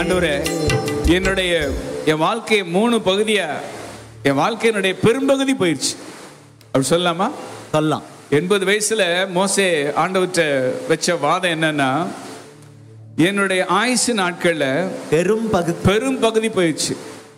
ஆண்டவரே என்னுடைய என் வாழ்க்கை மூணு பகுதியா என் வாழ்க்கையினுடைய பெரும்பகுதி போயிடுச்சு அப்படி சொல்லலாமா சொல்லலாம் எண்பது வயசுல மோசே ஆண்டவர்கிட்ட வச்ச வாதம் என்னன்னா என்னுடைய ஆயுசு நாட்கள்ல பெரும் பகுதி பெரும் பகுதி போயிடுச்சு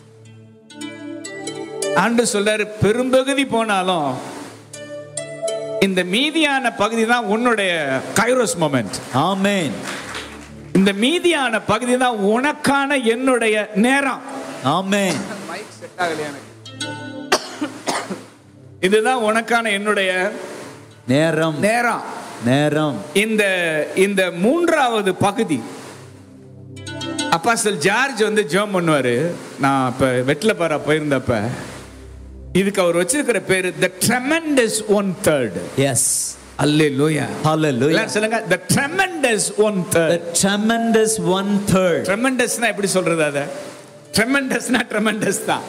ஆண்டு சொல்றாரு பெரும்பகுதி போனாலும் இந்த மீதியான பகுதி தான் உன்னுடைய கைரோஸ் மொமெண்ட் ஆமென் இந்த மீதியான பகுதி தான் உனக்கான என்னுடைய நேரம் ஆமென் இதுதான் உனக்கான என்னுடைய நேரம் நேரம் நேரம் இந்த இந்த மூன்றாவது பகுதி அப்பாஸ்டல் ஜார்ஜ் வந்து ஜோம் பண்ணுவாரு நான் இப்ப வெட்டிலப்பாரா போயிருந்தப்ப இதுக்கு அவர் வச்சிருக்கிற பேரு the tremendous one third yes அல்லே லூயா hallelujah சொல்லுங்க the tremendous one the third tremendous one third ட்ரெமெண்டஸ்னா எப்படி சொல்றது அத ட்ரெமெண்டஸ்னா ட்ரெமெண்டஸ் தான்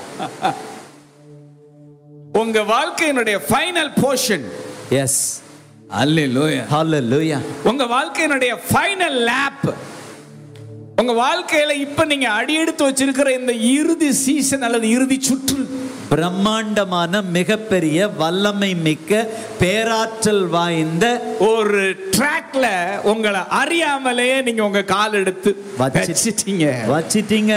உங்க வாழ்க்கையினுடைய ஃபைனல் போர்ஷன் எஸ் அல்லே லூயா hallelujah உங்க வாழ்க்கையினுடைய ஃபைனல் லேப் உங்க வாழ்க்கையில இப்ப நீங்க அடியெடுத்து வச்சிருக்கிற இந்த இறுதி சீசன் அல்லது இறுதி சுற்று பிரம்மாண்டமான மிகப்பெரிய வல்லமை மிக்க பேராற்றல் வாய்ந்த ஒரு ட்ராக்ல உங்களை அறியாமலே நீங்க உங்க கால் எடுத்து வச்சி- வச்சிட்டீங்க வச்சிட்டீங்க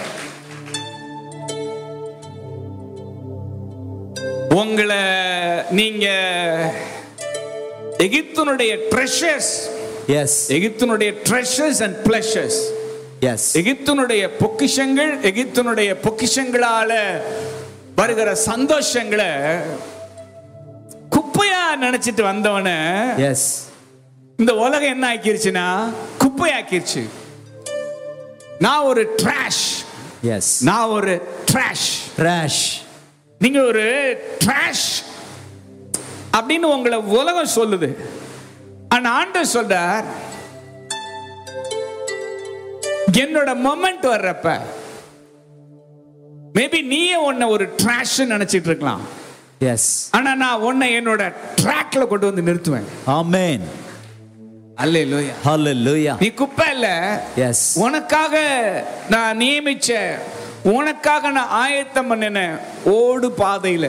உங்களை நீங்க எகிப்தினுடைய ட்ரெஷர்ஸ் எஸ் எகிப்தினுடைய ட்ரெஷர்ஸ் அண்ட் பிளஷர்ஸ் எஸ் எகிப்தினுடைய பொக்கிஷங்கள் எகிப்தினுடைய பொக்கிஷங்களால வருகிற சந்தோஷங்களை குப்பையா நினைச்சிட்டு வந்தவன எஸ் இந்த உலகம் என்ன ஆக்கிருச்சுன்னா குப்பையாக்கிருச்சு நான் ஒரு ட்ராஷ் எஸ் நான் ஒரு ட்ராஷ் கிராஷ் நீங்க ஒரு ட்ராஷ் அப்படின்னு உங்களை உலகம் சொல்லுது ஆனா ஆண்டவர் சொல்றார் என்னோட மொமெண்ட் வர்றப்ப மேபி நீயே உன்னை ஒரு ட்ராஷ் நினைச்சிட்டு இருக்கலாம் எஸ் ஆனா நான் உன்னை என்னோட ட்ராக்ல கொண்டு வந்து நிறுத்துவேன் ஆமென் அல்லே லோயா hallelujah நீ குப்பை இல்ல எஸ் உனக்காக நான் நியமிச்ச உனக்காக நான் ஆயத்தம் பண்ணின ஓடு பாதையில